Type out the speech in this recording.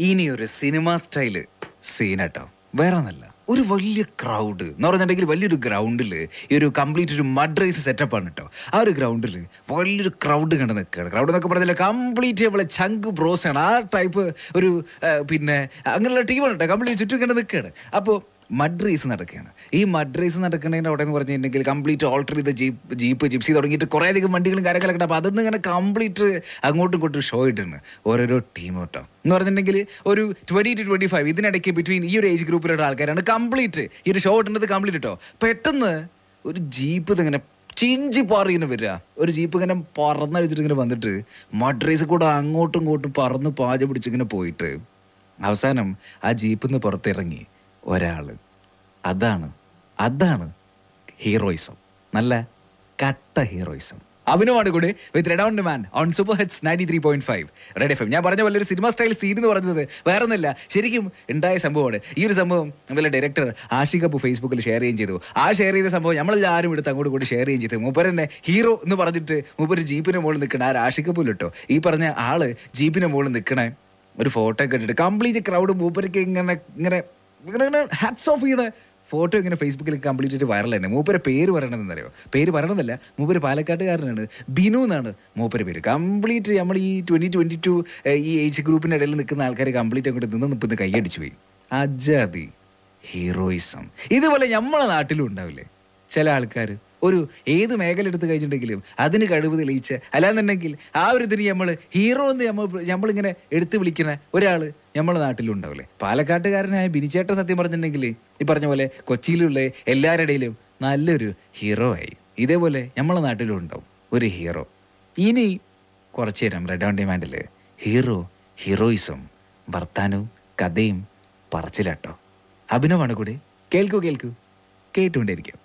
ഇനി ഒരു cinema style സീനട്ടോ വേറെ ഒന്നല്ല ഒരു വലിയ ക്രൗഡ് എന്ന് പറഞ്ഞിട്ടുണ്ടെങ്കിൽ വലിയൊരു ഗ്രൗണ്ടിൽ ഈ ഒരു കംപ്ലീറ്റ് ഒരു മഡ് റേസ് സെറ്റപ്പ് ആണ് കേട്ടോ ആ ഒരു ഗ്രൗണ്ടിൽ വലിയൊരു ക്രൗഡ് കണ്ട് നിൽക്കുകയാണ് ക്രൗഡ് എന്നൊക്കെ പറഞ്ഞാൽ കംപ്ലീറ്റ് നമ്മളെ ചങ്ക് ബ്രോസ് ആണ് ആ ടൈപ്പ് ഒരു ആ, പിന്നെ അങ്ങനെയുള്ള ടീമാണ് കേട്ടോ കംപ്ലീറ്റ് ചുറ്റും കണ്ട് നിൽക്കുകയാണ് അപ്പോൾ മഡ് റേസ് നടക്കുകയാണ് ഈ മഡ് റേസ് നടക്കുന്നതിൻ്റെ അവിടെ എന്ന് പറഞ്ഞിട്ടുണ്ടെങ്കിൽ കംപ്ലീറ്റ് ഓൾട്ടർ ചെയ്ത ജീപ്പ് ജീപ്പ് ജിപ്സി തുടങ്ങിയിട്ട് കുറേ അധികം വണ്ടികളും കാര്യങ്ങളൊക്കെ ഉണ്ട് അപ്പോൾ അതൊന്നും ഇങ്ങനെ കംപ്ലീറ്റ് അങ്ങോട്ടും ഇങ്ങോട്ടും ഷോ ഇട്ടുണ്ട് ഓരോരോ ടീം കേട്ടോ എന്ന് പറഞ്ഞിട്ടുണ്ടെങ്കിൽ ഒരു ട്വൻറ്റി ടു ട്വൻറ്റി ഫൈവ് ഇതിനിടയ്ക്ക് ബിറ്റ്വീൻ ഈ ഒരു ഏജ് ഗ്രൂപ്പിലുള്ള ആൾക്കാരാണ് കംപ്ലീറ്റ് ഈ ഒരു ഷോ ഇട്ടുന്നത് കംപ്ലീറ്റ് കേട്ടോ പെട്ടെന്ന് ഒരു ജീപ്പ് ഇതിങ്ങനെ ചിഞ്ചി പാറി ഇങ്ങനെ വരിക ഒരു ജീപ്പ് ഇങ്ങനെ പറന്നടിച്ചിട്ട് ഇങ്ങനെ വന്നിട്ട് മഡ് റേസ് കൂടെ അങ്ങോട്ടും ഇങ്ങോട്ടും പറന്ന് പാച പിടിച്ചിങ്ങനെ പോയിട്ട് അവസാനം ആ ജീപ്പിൽ നിന്ന് പുറത്തിറങ്ങി ഒരാള് അതാണ് അതാണ് ഹീറോയിസം നല്ല കട്ട ഹീറോയിസം അഭിനവാണ് കൂടെ with red on man on super hits ninety three point five Red F M ഞാൻ പറഞ്ഞ പോലെ ഒരു സിനിമ സ്റ്റൈൽ സീൻ എന്ന് പറഞ്ഞത് വേറെ ഒന്നുമില്ല ശരിക്കും ഉണ്ടായ സംഭവമാണ് ഈ ഒരു സംഭവം നമ്മളെ ഡയറക്ടർ ആഷിക് അപ്പു ഫേസ്ബുക്കിൽ ഷെയർ ചെയ്യുകയും ചെയ്തു ആ ഷെയർ ചെയ്ത സംഭവം നമ്മളെല്ലാം ആരും എടുത്ത് അങ്ങോട്ട് കൂടി ഷെയർ ചെയ്യുകയും ചെയ്തു മൂപ്പരെന്നെ ഹീറോ എന്ന് പറഞ്ഞിട്ട് മൂപ്പര് ജീപ്പിന് മുകളിൽ നിൽക്കണ ആ ആഷിക് അപ്പു കേട്ടോ ഈ പറഞ്ഞ ആള് ജീപ്പിന് മുകളിൽ നിൽക്കണേ ഒരു ഫോട്ടോ ഒക്കെ ഇട്ടിട്ട് കംപ്ലീറ്റ് ക്രൗഡ് മൂപ്പർക്ക് ഇങ്ങനെ ഇങ്ങനെ ഇങ്ങനെ ഇങ്ങനെ ഹാറ്റ്സ് ഓഫ് ചെയ്യണ ഫോട്ടോ ഇങ്ങനെ ഫേസ്ബുക്കിൽ കംപ്ലീറ്റ് ആയിട്ട് വൈറൽ തന്നെ മൂപ്പരെ പേര് പറയണമെന്നറിയോ പേര് പറയണമെന്നല്ല മൂപ്പര് പാലക്കാട്ടുകാരനാണ് ബിനു എന്നാണ് മൂപ്പര് പേര് കംപ്ലീറ്റ് നമ്മൾ ഈ ട്വന്റി ട്വന്റി ടു ഈ ഏജ് ഗ്രൂപ്പിന്റെ ഇടയിൽ നിൽക്കുന്ന ആൾക്കാർ കംപ്ലീറ്റ് അങ്ങോട്ട് നിന്ന് നിൽക്കുന്ന കൈയടിച്ചു പോയി അജാതി ഹീറോയിസം ഇതുപോലെ നമ്മളെ നാട്ടിലും ഉണ്ടാവില്ലേ ചില ആൾക്കാർ ഒരു ഏത് മേഖല എടുത്ത് കഴിച്ചിട്ടുണ്ടെങ്കിലും അതിന് കഴിവ് തെളിയിച്ച് അല്ലാന്നുണ്ടെങ്കിൽ ആ ഒരു ഇതിന് നമ്മൾ ഹീറോ എന്ന് നമ്മൾ നമ്മളിങ്ങനെ എടുത്ത് വിളിക്കുന്ന ഒരാൾ നമ്മളെ നാട്ടിലും ഉണ്ടാവില്ലേ പാലക്കാട്ടുകാരനായ ബിനിച്ചേട്ട സത്യം പറഞ്ഞിട്ടുണ്ടെങ്കിൽ ഈ പറഞ്ഞ പോലെ കൊച്ചിയിലുള്ള എല്ലാവരുടെയിലും നല്ലൊരു ഹീറോ ആയി ഇതേപോലെ നമ്മളെ നാട്ടിലും ഉണ്ടാവും ഒരു ഹീറോ ഇനി കുറച്ച് നേരം റെഡ് ഓൺ ഡിമാൻഡിൽ ഹീറോ ഹീറോയിസം വർത്താനവും കഥയും പറച്ചിലാട്ടോ അഭിനവാണ് കൂടെ കേൾക്കൂ കേൾക്കൂ കേട്ടുകൊണ്ടേയിരിക്കും